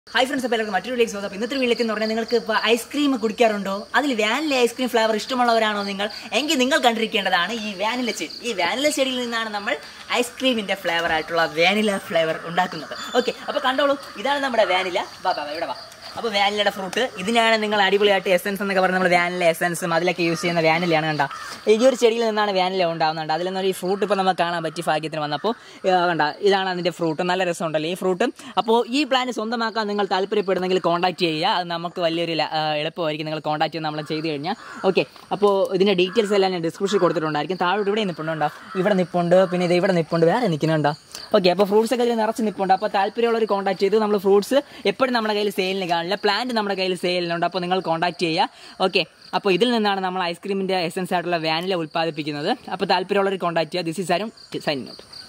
hi friends അപ്പോൾ എല്ലാവർക്കും മറ്റൊരു വീഡിയോ സ്വാഗതം ഇന്നത്തെ വീട്ടിലേക്ക് എന്ന് പറഞ്ഞാൽ നിങ്ങൾക്ക് ഇപ്പോൾ ഐസ്ക്രീം കുടിക്കാറുണ്ടോ അതിൽ വാനില ഐസ്ക്രീം ഫ്ലേവർ ഇഷ്ടമുള്ളവരാണോ നിങ്ങൾ എങ്കിൽ നിങ്ങൾ കണ്ടിരിക്കേണ്ടതാണ് ഈ വാനില ചെടി ഈ വാനില ചെടിയിൽ നിന്നാണ് നമ്മൾ ഐസ്ക്രീമിന്റെ ഫ്ലേവർ ആയിട്ടുള്ള വാനില ഫ്ലേവർ ഉണ്ടാക്കുന്നത് ഓക്കെ അപ്പോൾ കണ്ടോളൂ ഇതാണ് നമ്മുടെ വാനില വാ വാ വാ, ഇവിടെ വാ അപ്പോൾ വാനിലയുടെ ഫ്രൂട്ട് ഇതിനാണ് നിങ്ങൾ അടിപൊളിയായിട്ട് എസൻസ് എന്നൊക്കെ പറഞ്ഞ് നമ്മൾ വാനില എസൻസും അതിലൊക്കെ യൂസ് ചെയ്യുന്ന വാനിലയാണ് കണ്ട ഈ ഒരു ചെടിയിൽ നിന്നാണ് വാനില ഉണ്ടാകുന്നുണ്ട് അതിൽ നിന്നൊരു ഈ ഫ്രൂട്ട് ഇപ്പോൾ നമുക്ക് കാണാൻ പറ്റി ഭാഗ്യത്തിന് വന്നപ്പോൾ ആ, കണ്ട ഇതാണ് അതിൻ്റെ ഫ്രൂട്ട് നല്ല രസമുണ്ടല്ലോ ഈ ഫ്രൂട്ട് അപ്പോൾ ഈ പ്ലാൻ സ്വന്തമാക്കാൻ നിങ്ങൾ താല്പര്യപ്പെടുന്നെങ്കിൽ കോൺടാക്ട് ചെയ്യുക അത് നമുക്ക് വലിയൊരു ല- ആ, എളുപ്പമായിരിക്കും നിങ്ങൾ കോൺടാക്ട് ചെയ്ത് നമ്മൾ ചെയ്ത് കഴിഞ്ഞാൽ ഓക്കെ അപ്പോൾ ഇതിൻ്റെ ഡീറ്റെയിൽസ് എല്ലാം ഞാൻ ഡിസ്ക്രിപ്ഷനിൽ കൊടുത്തിട്ടുണ്ടായിരിക്കും താഴോട്ട് ഇവിടെ നിൽപ്പുണ്ടോ ഇവിടെ നിൽപ്പുണ്ട് പിന്നെ ഇത് ഇവിടെ നിൽപ്പുണ്ട് വേറെ നിൽക്കുന്നുണ്ടോ ഓക്കെ അപ്പോൾ ഫ്രൂട്ട്സ് ഒക്കെ ഇതിൽ നിറച്ച് നിൽപ്പുണ്ട് അപ്പോൾ താല്പര്യമുള്ളവർ കോൺടാക്ട് ചെയ്ത് നമ്മൾ ഫ്രൂട്ട്സ് എപ്പോഴും നമ്മുടെ കയ്യിൽ സെയിലിന് കാണില്ല പ്ലാന്റ് നമ്മുടെ കയ്യിൽ സെയിലിനുണ്ട് അപ്പോൾ നിങ്ങൾ കോൺടാക്ട് ചെയ്യുക ഓക്കെ അപ്പോൾ ഇതിൽ നിന്നാണ് നമ്മൾ ഐസ്ക്രീമിൻ്റെ എസൻസ് ആയിട്ടുള്ള വാനില ഉൽപ്പാദിപ്പിക്കുന്നത് അപ്പോൾ താല്പര്യമുള്ളവർ കോൺടാക്ട് ചെയ്യുക ദിസ് ഈസ് ആരും സൈനിങ് ഔട്ട്